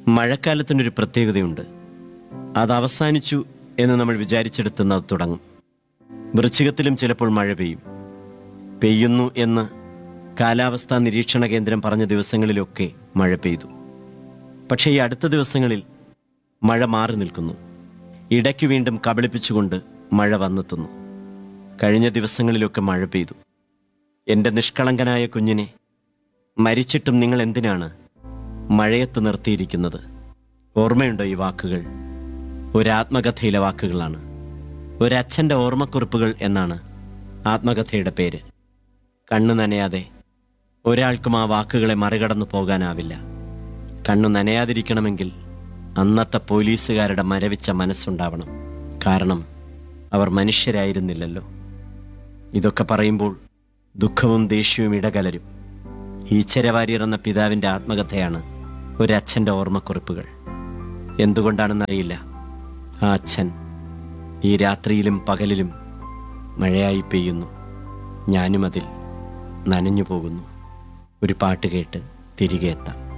മഴക്കാലത്തിനൊരു പ്രത്യേകതയുണ്ട് അത് അവസാനിച്ചു എന്ന് നമ്മൾ വിചാരിച്ചെടുത്തുന്ന അത് തുടങ്ങും വൃശ്ചികത്തിലും ചിലപ്പോൾ മഴ പെയ്യും പെയ്യുന്നു എന്ന് കാലാവസ്ഥാ നിരീക്ഷണ കേന്ദ്രം പറഞ്ഞ ദിവസങ്ങളിലൊക്കെ മഴ പെയ്തു പക്ഷേ ഈ അടുത്ത ദിവസങ്ങളിൽ മഴ മാറി നിൽക്കുന്നു ഇടയ്ക്ക് വീണ്ടും കബളിപ്പിച്ചുകൊണ്ട് മഴ വന്നെത്തുന്നു കഴിഞ്ഞ ദിവസങ്ങളിലൊക്കെ മഴ പെയ്തു എൻ്റെ നിഷ്കളങ്കനായ കുഞ്ഞിനെ മരിച്ചിട്ടും നിങ്ങൾ എന്തിനാണ് മഴയത്ത് നിർത്തിയിരിക്കുന്നത് ഓർമ്മയുണ്ടോ ഈ വാക്കുകൾ ഒരാത്മകഥയിലെ വാക്കുകളാണ് ഒരച്ഛൻ്റെ ഓർമ്മക്കുറിപ്പുകൾ എന്നാണ് ആത്മകഥയുടെ പേര് കണ്ണു നനയാതെ ഒരാൾക്കും ആ വാക്കുകളെ മറികടന്നു പോകാനാവില്ല കണ്ണു നനയാതിരിക്കണമെങ്കിൽ അന്നത്തെ പോലീസുകാരുടെ മരവിച്ച മനസ്സുണ്ടാവണം കാരണം അവർ മനുഷ്യരായിരുന്നില്ലല്ലോ ഇതൊക്കെ പറയുമ്പോൾ ദുഃഖവും ദേഷ്യവും ഇടകലരും ഈച്ചരവാര്യർ എന്ന പിതാവിൻ്റെ ആത്മകഥയാണ് ഒരച്ഛൻ്റെ ഓർമ്മക്കുറിപ്പുകൾ എന്തുകൊണ്ടാണെന്നറിയില്ല ആ അച്ഛൻ ഈ രാത്രിയിലും പകലിലും മഴയായി പെയ്യുന്നു ഞാനും അതിൽ നനഞ്ഞു പോകുന്നു ഒരു പാട്ട് കേട്ട് തിരികെ എത്താം